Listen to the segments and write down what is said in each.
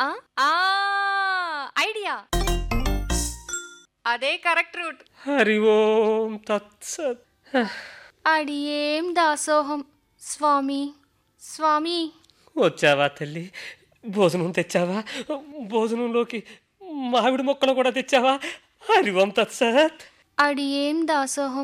ఆ ఆ ఐడియా అదే కరెక్ట్ రూట్ హరి ఓం తత్సత్ అడి ఏం దాసోహం స్వామి స్వామి వచ్చావా తల్లి భోజనం తెచ్చావా భోజనంలోకి మామిడి మొక్కలు కూడా తెచ్చావా హరి ఓం తత్సత్ అడి ఏం దాసోహం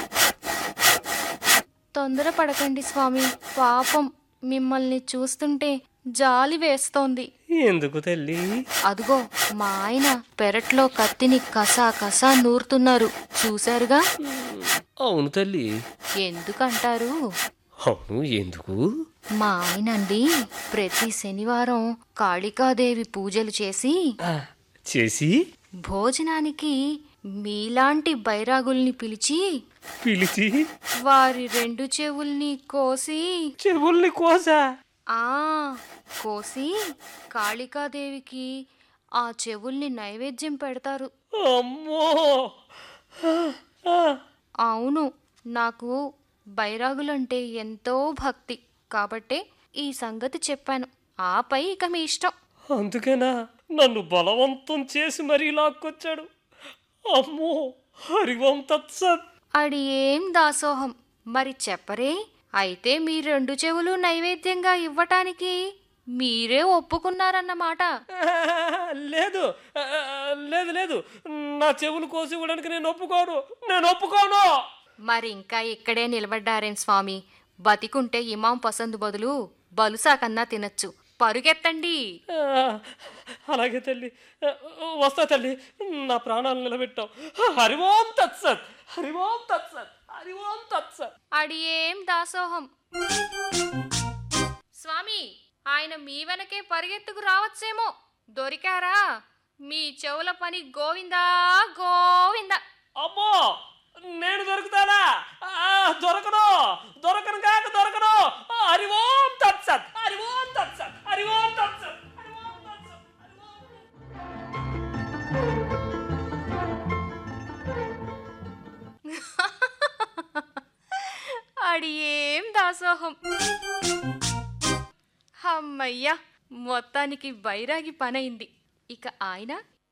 తొందర పడకండి స్వామి పాపం మిమ్మల్ని చూస్తుంటే జాలి వేస్తోంది ఎందుకు తల్లి అదుగో మా ఆయన పెరట్లో కత్తిని కసా కసా నూరుతున్నారు చూశారుగా అవును తల్లి ఎందుకంటారు అవును ఎందుకు మా ఆయనండి ప్రతి శనివారం కాళికాదేవి పూజలు చేసి ఆ, చేసి భోజనానికి మీలాంటి బైరాగుల్ని పిలిచి పిలిచి వారి రెండు చెవుల్ని కోసి చెవుల్ని కోసా ఆ కోసి కాళికాదేవికి ఆ చెవుల్ని నైవేద్యం పెడతారు అమ్మో ఆ, ఆ. అవును నాకు బైరాగులంటే ఎంతో భక్తి కాబట్టే ఈ సంగతి చెప్పాను ఆపై ఇక మీ ఇష్టం అందుకేనా నన్ను బలవంతం చేసి మరీ లాక్కొచ్చాడు అమ్మో హరి ఓం తత్సత్ అడి ఏం దాసోహం మరి చెప్పరే అయితే మీ రెండు చెవులు నైవేద్యంగా ఇవ్వటానికి మీరే ఒప్పుకున్నారన్నమాట ఆ, లేదు ఆ, లేదు లేదు నా చెవులు కోసి ఇవ్వడానికి నేను ఒప్పుకోను నేను ఒప్పుకోను మరి ఇంకా ఇక్కడే నిలబడ్డారేం స్వామి బతికుంటే ఇమాం పసందు బదులు బలుసా కన్నా తినచ్చు పరుగెత్తండి ఆ, అలాగే తల్లి ఆ, వస్తా తల్లి నా ప్రాణాలు నిలబెట్టావు హరి ఓం తత్సత్ హరి ఓం తత్సత్ హరి ఓం తత్సత్ అడి ఏం దాసోహం స్వామి ఆయన మీ వెనకే పరిగెత్తుకు రావచ్చేమో దొరికారా మీ చెవుల పని గోవిందా గోవిందా అమ్మో నేను దొరుకుతానా ఆ, దొరకను దొరకను కాక దొరకను హరి ఓం తత్సత్ హరి ఓం తత్సత్ హరి ఓం తత్సత్ హరి ఓం తత్సత్ హరి ఓం అడి ఏం దాసోహం అమ్మయ్యా మొత్తానికి బైరాగి పనైంది ఇక ఆయన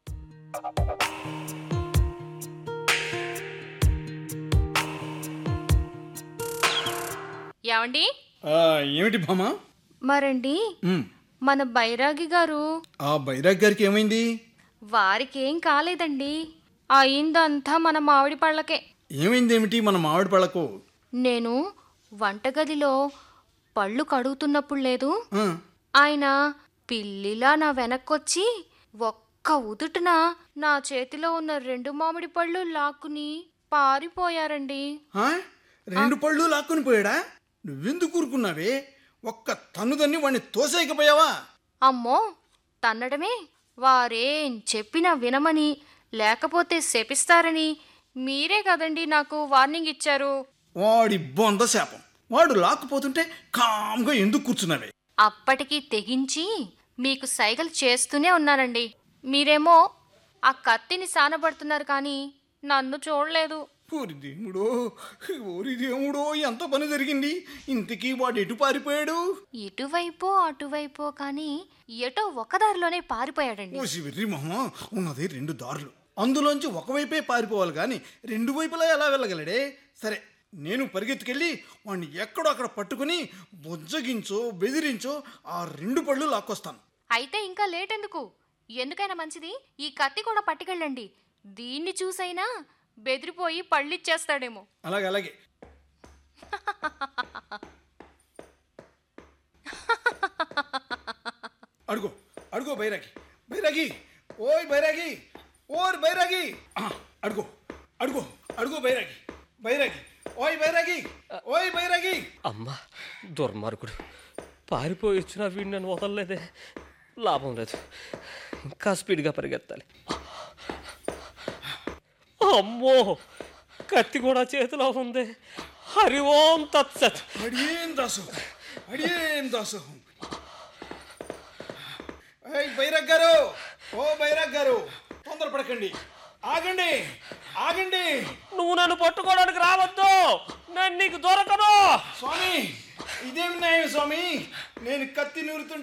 ఏమండి ఆ, ఏమిటి భామా మరండి ఉమ్, మన బైరాగి గారు ఆ బైరాగ్ గారికి ఏమైంది వారికేం కాలేదండి అయిందంతా మన మామిడి పళ్ళకే ఏమైంది ఏమిటి మన మామిడి పళ్ళకు నేను వంటగదిలో పళ్ళు కడుగుతున్నప్పుడు లేదు ఆ, ఆయన పిల్లిలా నా వెనక్కొచ్చి ఒక్క ఉదుటున నా చేతిలో ఉన్న రెండు మామిడి పళ్ళు లాక్కుని పారిపోయారండి ఆ? రెండు పళ్ళు లాక్కుని పోయాడా నువ్వెందుకు ఊరుకున్నావే ఒక్క తన్నుదన్ని వాడిని తోసేయకపోయావా అమ్మో తన్నడమే వారేం చెప్పినా వినమని లేకపోతే శపిస్తారని మీరే కదండి నాకు వార్నింగ్ ఇచ్చారు వాడి బొంద శాపం వాడు లాక్కుపోతుంటే కామ్గా ఎందుకు కూర్చున్నావే అప్పటికి తెగించి మీకు సైగలు చేస్తూనే ఉన్నానండి మీరేమో ఆ కత్తిని సానబడుతున్నారు కానీ నన్ను చూడలేదు ఓరి దేవుడో ఓరి దేవుడో ఎంత పని జరిగింది ఇంతకీ వాడు ఎటు పారిపోయాడు ఇటువైపో అటువైపో కానీ ఎటో ఒకదారిలోనే పారిపోయాడండి ఓసి వెర్రి మొహమ ఉన్నది రెండు దారులు అందులోంచి ఒకవైపే పారిపోవాలి కానీ రెండు వైపులా ఎలా వెళ్ళగలడే సరే నేను పరిగెత్తుకెళ్ళి వాడిని ఎక్కడో అక్కడ పట్టుకుని బుజ్జగించో బెదిరించో ఆ రెండు పళ్ళు లాక్కొస్తాను అయితే ఇంకా లేట్ ఎందుకు ఎందుకైనా మంచిది ఈ కత్తి కూడా పట్టుకెళ్ళండి దీన్ని చూసైనా బెదిరిపోయి పళ్ళిచ్చేస్తాడేమో అలాగే అలాగే అడుగో అడుగో బైరాగి బైరాగి ఓయ్ బైరాగి ఓర్ బైరాగి ఆ, అడుగో అడుగో అడుగో బైరాగి బైరాగి ఓయ్ బైరాగి ఓయ్ బైరాగి అమ్మా దుర్మార్గుడు పారిపోయి వచ్చిన వీడు నన్ను వదలలేదే లాభం లేదు ఇంకా స్పీడ్గా పరిగెత్తాలి అమ్మో కత్తి కూడా చేతిలో ఉంది హరి ఓం తత్సత్ అడియేం దాసోహం అడియేం దాసోహం ఏయ్ బైరాగ్ గారు ఓ బైరాగ్ గారు తొందరపడకండి ఆగండి ఆగండి నువ్వు నన్ను పట్టుకోవడానికి రావద్దు నేను నీకు దొరకను స్వామి ఇదేమి న్యాయం స్వామి నేను కత్తి నూరుతుంటే